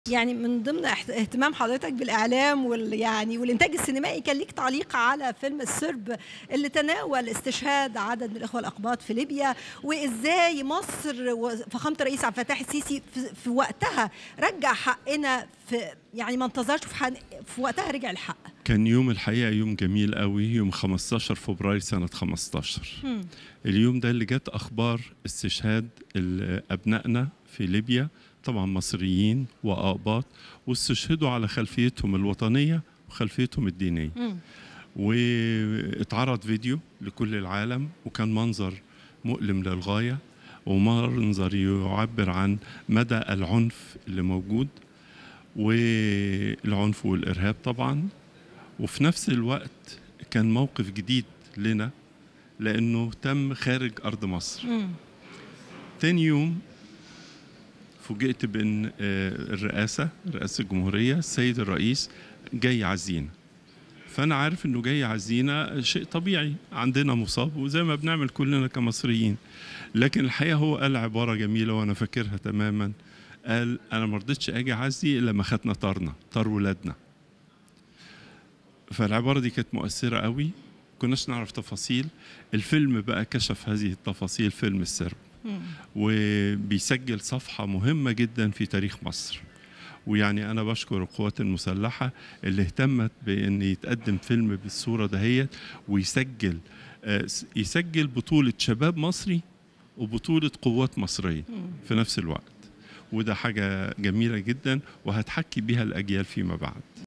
يعني من ضمن احت- اهتمام حضرتك بالاعلام وال يعني والانتاج السينمائي كان ليك تعليق على فيلم السرب اللي تناول استشهاد عدد من الاخوه الاقباط في ليبيا وازاي مصر وفخامه الرئيس عبد الفتاح السيسي في, في وقتها رجع حقنا في يعني ما انتظرش في, حن في وقتها رجع الحق كان يوم الحقيقة يوم جميل قوي يوم 15 فبراير سنة 15 مم. اليوم ده اللي جت أخبار استشهاد ال- أبنائنا في ليبيا طبعا مصريين وأقباط واستشهدوا على خلفيتهم الوطنية وخلفيتهم الدينية مم. واتعرض فيديو لكل العالم وكان منظر مؤلم للغاية ومنظر يعبر عن مدى العنف اللي موجود والعنف والإرهاب طبعا وفي نفس الوقت كان موقف جديد لنا لأنه تم خارج أرض مصر مم. تاني يوم فوجئت بأن آه، الرئاسة رئاسة الجمهورية السيد الرئيس جاي يعزينا فأنا عارف إنه جاي يعزينا شيء طبيعي عندنا مصاب وزي ما بنعمل كلنا كمصريين لكن الحقيقة هو قال عبارة جميلة وأنا فاكرها تماما قال أنا ما رضيتش أجي أعزي إلا ما خدنا طارنا طار ولادنا فالعبارة دي كانت مؤثرة قوي كناش نعرف تفاصيل الفيلم بقى كشف هذه التفاصيل فيلم السرب مم. وبيسجل صفحة مهمة جدا في تاريخ مصر ويعني أنا بشكر القوات المسلحة اللي اهتمت بأن يتقدم فيلم بالصورة دهيت ويسجل آه، س- يسجل بطولة شباب مصري وبطولة قوات مصرية مم. في نفس الوقت وده حاجة جميلة جدا وهتحكي بيها الأجيال فيما بعد